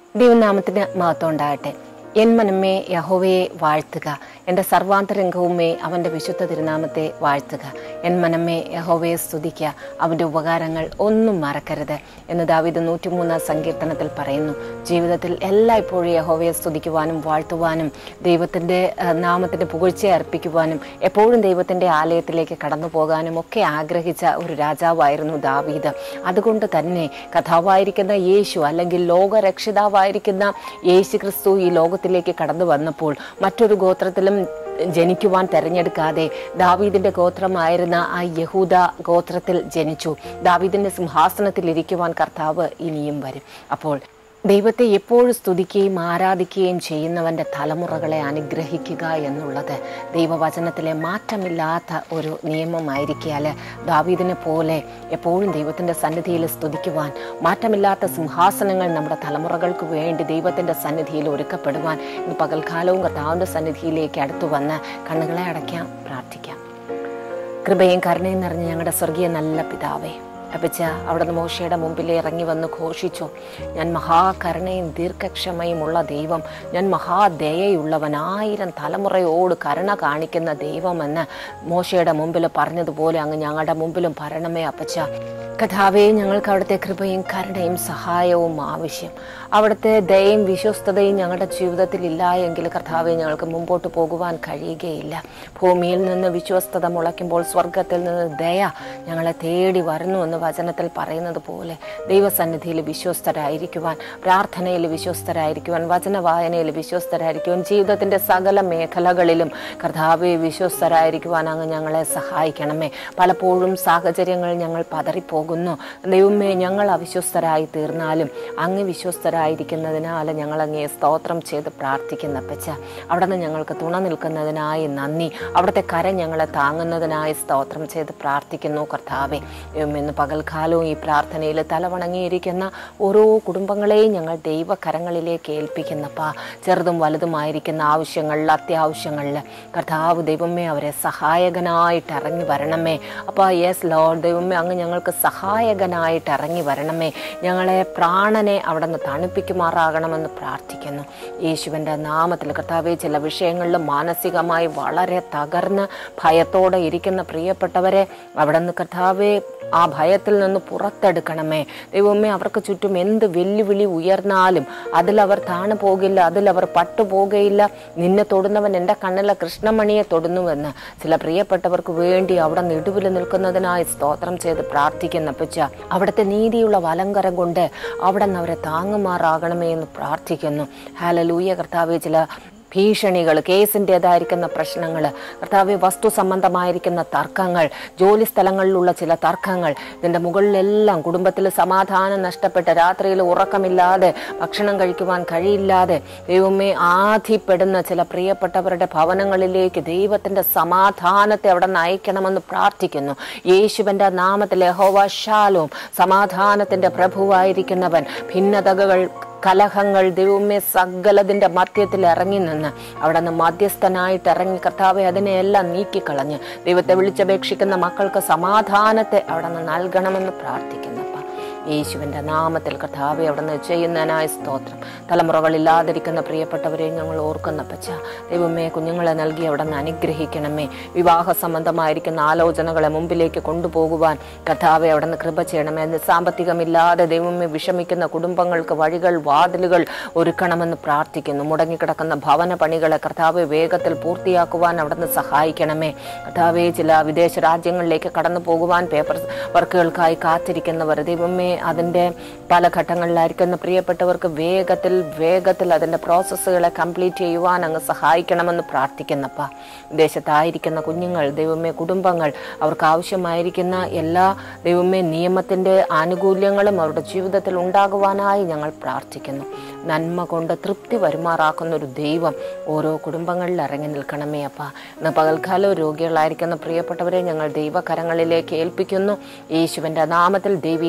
ദൈവനാമത്തിന് മഹത്വം ഉണ്ടാകട്ടെ എൻ മനമേ യഹോവയെ വാഴ്ത്തുക എൻ്റെ സർവാന്തരംഗവുമേ അവൻ്റെ വിശുദ്ധ തിരുനാമത്തെ വാഴ്ത്തുക എൻ മനമേ യഹോവയെ സ്തുതിക്കുക അവൻ്റെ ഉപകാരങ്ങൾ ഒന്നും മറക്കരുത് എന്ന് ദാവിദ് നൂറ്റിമൂന്നാം സങ്കീർത്തനത്തിൽ പറയുന്നു ജീവിതത്തിൽ എല്ലായ്പ്പോഴും യഹോവയെ സ്തുതിക്കുവാനും വാഴ്ത്തുവാനും ദൈവത്തിൻ്റെ നാമത്തിൻ്റെ പുകഴ്ച അർപ്പിക്കുവാനും എപ്പോഴും ദൈവത്തിൻ്റെ ആലയത്തിലേക്ക് കടന്നു പോകാനും ഒക്കെ ആഗ്രഹിച്ച ഒരു രാജാവായിരുന്നു ദാവീദ് അതുകൊണ്ട് തന്നെ കഥാവായിരിക്കുന്ന യേശു അല്ലെങ്കിൽ ലോകരക്ഷിതാവായിരിക്കുന്ന യേശു ക്രിസ്തു ഈ ലോകത്തിലേക്ക് കടന്നു വന്നപ്പോൾ മറ്റൊരു ഗോത്രത്തിലും ജനിക്കുവാൻ തെരഞ്ഞെടുക്കാതെ ദാവീദിന്റെ ഗോത്രമായിരുന്ന ആ യഹൂദ ഗോത്രത്തിൽ ജനിച്ചു ദാവീദിന്റെ സിംഹാസനത്തിൽ ഇരിക്കുവാൻ കർത്താവ് ഇനിയും വരും അപ്പോൾ ദൈവത്തെ എപ്പോഴും സ്തുതിക്കുകയും ആരാധിക്കുകയും ചെയ്യുന്നവൻ്റെ തലമുറകളെ അനുഗ്രഹിക്കുക എന്നുള്ളത് ദൈവവചനത്തിലെ മാറ്റമില്ലാത്ത ഒരു നിയമമായിരിക്കാൽ ദാവീദിനെ പോലെ എപ്പോഴും ദൈവത്തിൻ്റെ സന്നിധിയിൽ സ്തുതിക്കുവാൻ മാറ്റമില്ലാത്ത സിംഹാസനങ്ങൾ നമ്മുടെ തലമുറകൾക്ക് വേണ്ടി ദൈവത്തിൻ്റെ സന്നിധിയിൽ ഒരുക്കപ്പെടുവാൻ ഇന്ന് പകൽക്കാലവും കർത്താവിൻ്റെ സന്നിധിയിലേക്ക് അടുത്തു വന്ന് കണ്ണുകളെ അടയ്ക്കാം പ്രാർത്ഥിക്കാം കൃപയും കരുണയും നിറഞ്ഞ ഞങ്ങളുടെ സ്വർഗീയ നല്ല പിതാവേ അപ്പച്ച അവിടുന്ന് മോശയുടെ മുമ്പിൽ ഇറങ്ങി വന്ന് ഘോഷിച്ചു ഞാൻ മഹാകരുണയും ദീർഘക്ഷമയും ഉള്ള ദൈവം ഞാൻ മഹാദയയുള്ളവൻ ആയിരം തലമുറയോട് കരുണ കാണിക്കുന്ന ദൈവമെന്ന് മോശയുടെ മുമ്പിൽ പറഞ്ഞതുപോലെ അങ്ങ് ഞങ്ങളുടെ മുമ്പിലും ഭരണമേ അപ്പച്ച കഥാവേ ഞങ്ങൾക്ക് അവിടുത്തെ കൃപയും കരുണയും സഹായവും ആവശ്യം അവിടുത്തെ ദയയും വിശ്വസ്തതയും ഞങ്ങളുടെ ജീവിതത്തിൽ ഇല്ല എങ്കിൽ കർത്താവെ ഞങ്ങൾക്ക് മുമ്പോട്ട് പോകുവാൻ കഴിയുകയില്ല ഭൂമിയിൽ നിന്ന് വിശ്വസ്തത മുളയ്ക്കുമ്പോൾ സ്വർഗത്തിൽ നിന്ന് ദയ ഞങ്ങളെ തേടി വരുന്നു എന്ന് വചനത്തിൽ പറയുന്നത് പോലെ ദൈവസന്നിധിയിൽ വിശ്വസ്തരായിരിക്കുവാൻ പ്രാർത്ഥനയിൽ വിശ്വസ്തരായിരിക്കുവാൻ വചന വായനയിൽ വിശ്വസ്തരായിരിക്കുവാൻ ജീവിതത്തിൻ്റെ സകല മേഖലകളിലും കർത്താവെ വിശ്വസ്തരായിരിക്കുവാൻ അങ്ങ് ഞങ്ങളെ സഹായിക്കണമേ പലപ്പോഴും സാഹചര്യങ്ങൾ ഞങ്ങൾ പതറിപ്പോകുന്നു ദൈവമേ ഞങ്ങൾ അവിശ്വസ്തരായി തീർന്നാലും അങ്ങ് വിശ്വസ്തരായിരിക്കുന്നതിനാൽ ഞങ്ങൾ അങ്ങേ സ്തോത്രം ചെയ്ത് പ്രാർത്ഥിക്കുന്ന പച്ച അവിടെ നിന്ന് ഞങ്ങൾക്ക് തുണ നിൽക്കുന്നതിനായി നന്ദി അവിടുത്തെ കരം ഞങ്ങളെ താങ്ങുന്നതിനായി സ്തോത്രം ചെയ്ത് പ്രാർത്ഥിക്കുന്നു കർത്താവെ ഇന്ന് പകൽക്കാലവും ഈ പ്രാർത്ഥനയിൽ തലവണങ്ങിയിരിക്കുന്ന ഓരോ കുടുംബങ്ങളെയും ഞങ്ങൾ ദൈവകരങ്ങളിലേക്ക് ഏൽപ്പിക്കുന്നപ്പാ ചെറുതും വലുതുമായിരിക്കുന്ന ആവശ്യങ്ങളിൽ അത്യാവശ്യങ്ങളിൽ കർത്താവ് ദൈവമേ അവരെ സഹായകനായിട്ട് ഇറങ്ങി വരണമേ അപ്പോൾ യെസ് ലോഡ് ദൈവമേ അങ്ങ് ഞങ്ങൾക്ക് സഹായകനായിട്ട് ഇറങ്ങി വരണമേ ഞങ്ങളെ പ്രാണനെ അവിടെ നിന്ന് തണുപ്പിക്കുമാറാകണമെന്ന് പ്രാർത്ഥിക്കുന്നു യേശുവിൻ്റെ നാമത്തിൽ കർത്താവെ ചില വിഷയങ്ങളിൽ മാനസികമായി വളരെ തകർന്ന് ഭയത്തോടെ ഇരിക്കുന്ന പ്രിയപ്പെട്ടവരെ അവിടെ നിന്ന് കർത്താവെ ആ ഭയത്തിൽ നിന്ന് പുറത്തെടുക്കണമേ ദൈവമേ അവർക്ക് ചുറ്റും എന്ത് വെല്ലുവിളി ഉയർന്നാലും അതിലവർ താണു പോകില്ല അതിലവർ പട്ടുപോകുകയില്ല നിന്നെ തൊടുന്നവൻ എൻ്റെ കണ്ണിലെ കൃഷ്ണമണിയെ തൊടുന്നുവെന്ന് ചില പ്രിയപ്പെട്ടവർക്ക് വേണ്ടി അവിടെ നെടുവിൽ നിൽക്കുന്നതിനായി സ്തോത്രം ചെയ്ത് പ്രാർത്ഥിക്കുന്ന പച്ച അവിടുത്തെ നീതിയുള്ള വലങ്കരം കൊണ്ട് അവിടെ നിന്ന് അവരെ താങ്ങുമാറാകണമേ എന്ന് പ്രാർത്ഥിക്കുന്നു ഹാലലൂയ കർത്താവെ ചില ഭീഷണികൾ കേസിൻ്റെതായിരിക്കുന്ന പ്രശ്നങ്ങൾ കർത്താവ് വസ്തു സംബന്ധമായിരിക്കുന്ന തർക്കങ്ങൾ ജോലി സ്ഥലങ്ങളിലുള്ള ചില തർക്കങ്ങൾ ഇതിൻ്റെ മുകളിലെല്ലാം കുടുംബത്തിൽ സമാധാനം നഷ്ടപ്പെട്ട് രാത്രിയിൽ ഉറക്കമില്ലാതെ ഭക്ഷണം കഴിക്കുവാൻ കഴിയില്ലാതെ ദൈവമേ ആധിപ്പെടുന്ന ചില പ്രിയപ്പെട്ടവരുടെ ഭവനങ്ങളിലേക്ക് ദൈവത്തിൻ്റെ സമാധാനത്തെ അവിടെ നയിക്കണമെന്ന് പ്രാർത്ഥിക്കുന്നു യേശുവിൻ്റെ നാമത്തിൽ യഹോവ ഷാലും സമാധാനത്തിൻ്റെ പ്രഭുവായിരിക്കുന്നവൻ ഭിന്നതകൾ കലഹങ്ങൾ ദൈവമേ സകലതിൻ്റെ മധ്യത്തിൽ ഇറങ്ങി നിന്ന് അവിടെ നിന്ന് മധ്യസ്ഥനായിട്ട് ഇറങ്ങി കർത്താവെ അതിനെയെല്ലാം നീക്കിക്കളഞ്ഞ് ദൈവത്തെ വിളിച്ചപേക്ഷിക്കുന്ന മക്കൾക്ക് സമാധാനത്തെ അവിടെ നിന്ന് നൽകണമെന്ന് പ്രാർത്ഥിക്കുന്നപ്പ യേശുവിൻ്റെ നാമത്തിൽ കർത്താവെ അവിടെ നിന്ന് ചെയ്യുന്നതിനായ സ്തോത്രം തലമുറകളില്ലാതിരിക്കുന്ന പ്രിയപ്പെട്ടവരെ ഞങ്ങൾ ഓർക്കുന്ന പച്ച ദൈവമേ കുഞ്ഞുങ്ങളെ നൽകി അവിടെ നിന്ന് അനുഗ്രഹിക്കണമേ വിവാഹ സംബന്ധമായിരിക്കുന്ന ആലോചനകളെ മുമ്പിലേക്ക് കൊണ്ടുപോകുവാൻ കർത്താവെ അവിടെ നിന്ന് കൃപ ചെയ്യണമേ എന്ന് സാമ്പത്തികമില്ലാതെ ദൈവമേ വിഷമിക്കുന്ന കുടുംബങ്ങൾക്ക് വഴികൾ വാതിലുകൾ ഒരുക്കണമെന്ന് പ്രാർത്ഥിക്കുന്നു മുടങ്ങിക്കിടക്കുന്ന ഭവന പണികളെ കർത്താവെ വേഗത്തിൽ പൂർത്തിയാക്കുവാൻ അവിടെ നിന്ന് സഹായിക്കണമേ കർത്താവെ ചില വിദേശ രാജ്യങ്ങളിലേക്ക് കടന്നു പോകുവാൻ പേപ്പർ വർക്കുകൾക്കായി കാത്തിരിക്കുന്നവർ ദൈവമേ അതിൻ്റെ പല ഘട്ടങ്ങളിലായിരിക്കുന്ന പ്രിയപ്പെട്ടവർക്ക് വേഗത്തിൽ വേഗത്തിൽ അതിൻ്റെ പ്രോസസ്സുകളെ കംപ്ലീറ്റ് ചെയ്യുവാൻ അങ്ങ് സഹായിക്കണമെന്ന് പ്രാർത്ഥിക്കുന്നപ്പ വിദേശത്തായിരിക്കുന്ന കുഞ്ഞുങ്ങൾ ദൈവമേ കുടുംബങ്ങൾ അവർക്ക് ആവശ്യമായിരിക്കുന്ന എല്ലാ ദൈവമേ നിയമത്തിൻ്റെ ആനുകൂല്യങ്ങളും അവരുടെ ജീവിതത്തിൽ ഉണ്ടാകുവാനായി ഞങ്ങൾ പ്രാർത്ഥിക്കുന്നു നന്മ കൊണ്ട് തൃപ്തി വരുമാറാക്കുന്ന ഒരു ദൈവം ഓരോ കുടുംബങ്ങളിൽ ഇറങ്ങി നിൽക്കണമേ അപ്പ ഇന്ന് പകൽക്കാലം രോഗികളായിരിക്കുന്ന പ്രിയപ്പെട്ടവരെ ഞങ്ങൾ ദൈവകരങ്ങളിലേക്ക് ഏൽപ്പിക്കുന്നു യേശുവിൻ്റെ നാമത്തിൽ ദൈവികമായിരിക്കുന്ന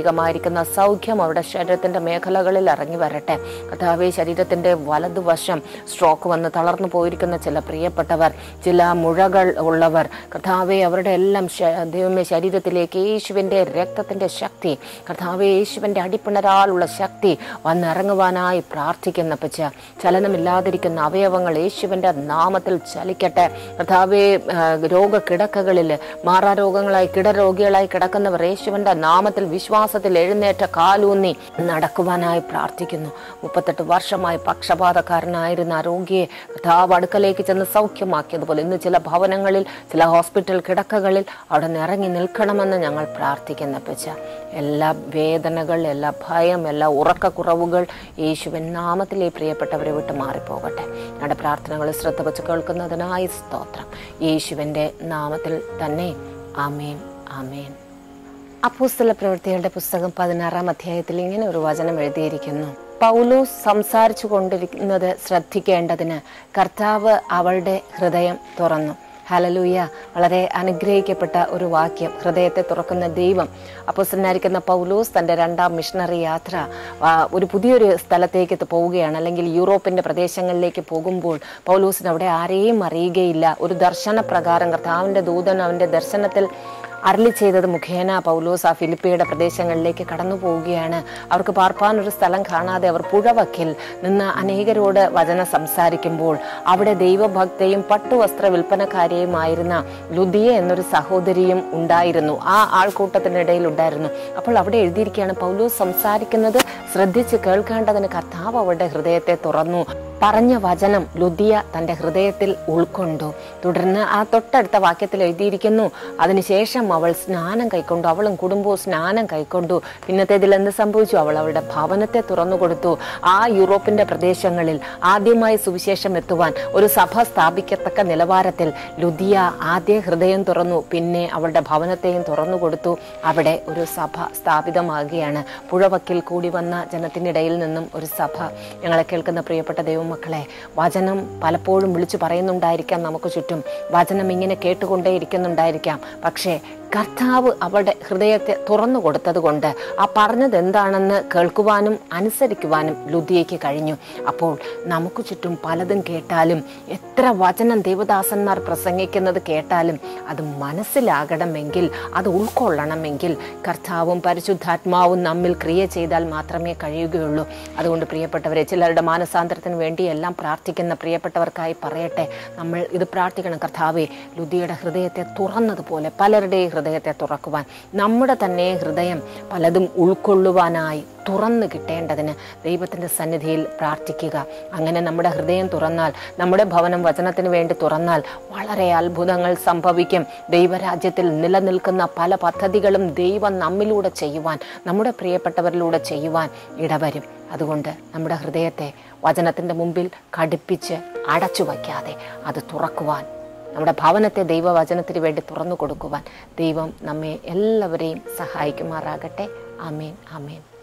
പ്രാർത്ഥിക്കുന്ന സൗഖ്യം അവരുടെ ശരീരത്തിൻ്റെ മേഖലകളിൽ ഇറങ്ങി വരട്ടെ കഥാവെ ശരീരത്തിൻ്റെ വലതുവശം സ്ട്രോക്ക് വന്ന് തളർന്നു പോയിരിക്കുന്ന ചില പ്രിയപ്പെട്ടവർ ചില മുഴകൾ ഉള്ളവർ കഥാവെ അവരുടെ എല്ലാം ശ- ദൈവമേ ശരീരത്തിലേക്ക് യേശുവിൻ്റെ രക്തത്തിൻ്റെ ശക്തി കർത്താവെ യേശുവിൻ്റെ അടിപ്പിണരാലുള്ള ശക്തി വന്നിറങ്ങുവാനായി പ്രാർത്ഥിക്കുന്ന പച്ച ചലനമില്ലാതിരിക്കുന്ന അവയവങ്ങൾ യേശുവിൻ്റെ നാമത്തിൽ ചലിക്കട്ടെ കർത്താവെ ആ, രോഗക്കിടക്കകളിൽ മാറാരോഗങ്ങളായി കിടരോഗികളായി കിടക്കുന്നവർ യേശുവിൻ്റെ നാമത്തിൽ വിശ്വാസത്തിൽ എഴുന്നേറ്റ കാലൂന്നി നടക്കുവാനായി പ്രാർത്ഥിക്കുന്നു മുപ്പത്തെട്ട് വർഷമായി പക്ഷപാതക്കാരനായിരുന്ന ആ രോഗിയെ കർത്താവ് അടുക്കലേക്ക് ചെന്ന് സൗഖ്യമാക്കിയതുപോലെ ഇന്ന് ചില ഭവനങ്ങളിൽ ചില ഹോസ്പിറ്റൽ കിടക്കകളിൽ അവിടെ നിന്ന് ഇറങ്ങി നിൽക്കണമെന്ന് ഞങ്ങൾ പ്രാർത്ഥിക്കുന്ന പച്ച എല്ലാ വേദനകൾ എല്ലാ ഭയം എല്ലാ ഉറക്കക്കുറവുകൾ യേശുവിൻ നാമത്തിലെ പ്രിയപ്പെട്ടവരെ വിട്ട് മാറിപ്പോകട്ടെ ഞങ്ങളുടെ പ്രാർത്ഥനകൾ ശ്രദ്ധ വെച്ച് കേൾക്കുന്നതിനായി സ്തോത്രം യേശുവിൻ്റെ നാമത്തിൽ തന്നെ ആമേൻ ആമേൻ അപ്പൂസ്തല പ്രവൃത്തികളുടെ പുസ്തകം പതിനാറാം അധ്യായത്തിൽ ഇങ്ങനെ ഒരു വചനം എഴുതിയിരിക്കുന്നു പൗലോസ് സംസാരിച്ചു കൊണ്ടിരിക്കുന്നത് ശ്രദ്ധിക്കേണ്ടതിന് കർത്താവ് അവളുടെ ഹൃദയം തുറന്നു ഹലലൂയ വളരെ അനുഗ്രഹിക്കപ്പെട്ട ഒരു വാക്യം ഹൃദയത്തെ തുറക്കുന്ന ദൈവം അപ്പോസ്റ്റലായിരിക്കുന്ന പൗലോസ് തൻ്റെ രണ്ടാം മിഷണറി യാത്ര ആ, ഒരു പുതിയൊരു സ്ഥലത്തേക്ക് ത- പോവുകയാണ് അല്ലെങ്കിൽ യൂറോപ്പിൻ്റെ പ്രദേശങ്ങളിലേക്ക് പോകുമ്പോൾ പൗലോസിന് അവിടെ ആരെയും അറിയുകയില്ല ഒരു ദർശനപ്രകാരം കർത്താവിൻ്റെ ദൂതൻ അവൻ്റെ ദർശനത്തിൽ അരളി ചെയ്തത് മുഖേന പൗലോസ് ആ ഫിലിപ്പിയുടെ പ്രദേശങ്ങളിലേക്ക് കടന്നു പോവുകയാണ് അവർക്ക് പാർപ്പാൻ ഒരു സ്ഥലം കാണാതെ അവർ പുഴവക്കിൽ നിന്ന് അനേകരോട് വചനം സംസാരിക്കുമ്പോൾ അവിടെ ദൈവഭക്തയും പട്ടുവസ്ത്ര വിൽപ്പനക്കാരിയുമായിരുന്ന ലുദിയ എന്നൊരു സഹോദരിയും ഉണ്ടായിരുന്നു ആ ആൾക്കൂട്ടത്തിനിടയിൽ ഉണ്ടായിരുന്നു അപ്പോൾ അവിടെ എഴുതിയിരിക്കുകയാണ് പൗലോസ് സംസാരിക്കുന്നത് ശ്രദ്ധിച്ച് കേൾക്കേണ്ടതിന് കർത്താവ് അവളുടെ ഹൃദയത്തെ തുറന്നു പറഞ്ഞ വചനം ലുദിയ തന്റെ ഹൃദയത്തിൽ ഉൾക്കൊണ്ടു തുടർന്ന് ആ തൊട്ടടുത്ത വാക്യത്തിൽ എഴുതിയിരിക്കുന്നു അതിനുശേഷം അവൾ സ്നാനം കൈക്കൊണ്ടു അവളും കുടുംബവും സ്നാനം കൈക്കൊണ്ടു പിന്നത്തേതിൽ എന്ത് സംഭവിച്ചു അവൾ അവളുടെ ഭവനത്തെ തുറന്നു കൊടുത്തു ആ യൂറോപ്പിന്റെ പ്രദേശങ്ങളിൽ ആദ്യമായി സുവിശേഷം എത്തുവാൻ ഒരു സഭ സ്ഥാപിക്കത്തക്ക നിലവാരത്തിൽ ലുദിയ ആദ്യ ഹൃദയം തുറന്നു പിന്നെ അവളുടെ ഭവനത്തെയും തുറന്നു കൊടുത്തു അവിടെ ഒരു സഭ സ്ഥാപിതമാകുകയാണ് പുഴവക്കിൽ കൂടി വന്ന ജനത്തിനിടയിൽ നിന്നും ഒരു സഭ ഞങ്ങളെ കേൾക്കുന്ന പ്രിയപ്പെട്ട ദൈവമക്കളെ വചനം പലപ്പോഴും വിളിച്ചു പറയുന്നുണ്ടായിരിക്കാം നമുക്ക് ചുറ്റും വചനം ഇങ്ങനെ കേട്ടുകൊണ്ടേ ഇരിക്കുന്നുണ്ടായിരിക്കാം പക്ഷേ കർത്താവ് അവളുടെ ഹൃദയത്തെ തുറന്നു കൊടുത്തത് കൊണ്ട് ആ പറഞ്ഞത് എന്താണെന്ന് കേൾക്കുവാനും അനുസരിക്കുവാനും ലുദിയയ്ക്ക് കഴിഞ്ഞു അപ്പോൾ നമുക്ക് ചുറ്റും പലതും കേട്ടാലും എത്ര വചനം ദേവദാസന്മാർ പ്രസംഗിക്കുന്നത് കേട്ടാലും അത് മനസ്സിലാകണമെങ്കിൽ അത് ഉൾക്കൊള്ളണമെങ്കിൽ കർത്താവും പരിശുദ്ധാത്മാവും നമ്മിൽ ക്രിയ ചെയ്താൽ മാത്രമേ കഴിയുകയുള്ളൂ അതുകൊണ്ട് പ്രിയപ്പെട്ടവരെ ചിലരുടെ മാനസാന്തരത്തിന് വേണ്ടി എല്ലാം പ്രാർത്ഥിക്കുന്ന പ്രിയപ്പെട്ടവർക്കായി പറയട്ടെ നമ്മൾ ഇത് പ്രാർത്ഥിക്കണം കർത്താവെ ലുദിയുടെ ഹൃദയത്തെ തുറന്നതുപോലെ പലരുടെയും ഹൃദയത്തെ തുറക്കുവാൻ നമ്മുടെ തന്നെ ഹൃദയം പലതും ഉൾക്കൊള്ളുവാനായി തുറന്നു കിട്ടേണ്ടതിന് ദൈവത്തിൻ്റെ സന്നിധിയിൽ പ്രാർത്ഥിക്കുക അങ്ങനെ നമ്മുടെ ഹൃദയം തുറന്നാൽ നമ്മുടെ ഭവനം വചനത്തിന് വേണ്ടി തുറന്നാൽ വളരെ അത്ഭുതങ്ങൾ സംഭവിക്കും ദൈവരാജ്യത്തിൽ നിലനിൽക്കുന്ന പല പദ്ധതികളും ദൈവം നമ്മിലൂടെ ചെയ്യുവാൻ നമ്മുടെ പ്രിയപ്പെട്ടവരിലൂടെ ചെയ്യുവാൻ ഇടവരും അതുകൊണ്ട് നമ്മുടെ ഹൃദയത്തെ വചനത്തിൻ്റെ മുമ്പിൽ കടുപ്പിച്ച് അടച്ചു വയ്ക്കാതെ അത് തുറക്കുവാൻ നമ്മുടെ ഭവനത്തെ ദൈവവചനത്തിന് വേണ്ടി തുറന്നു കൊടുക്കുവാൻ ദൈവം നമ്മെ എല്ലാവരെയും സഹായിക്കുമാറാകട്ടെ ആമേൻ ആമേൻ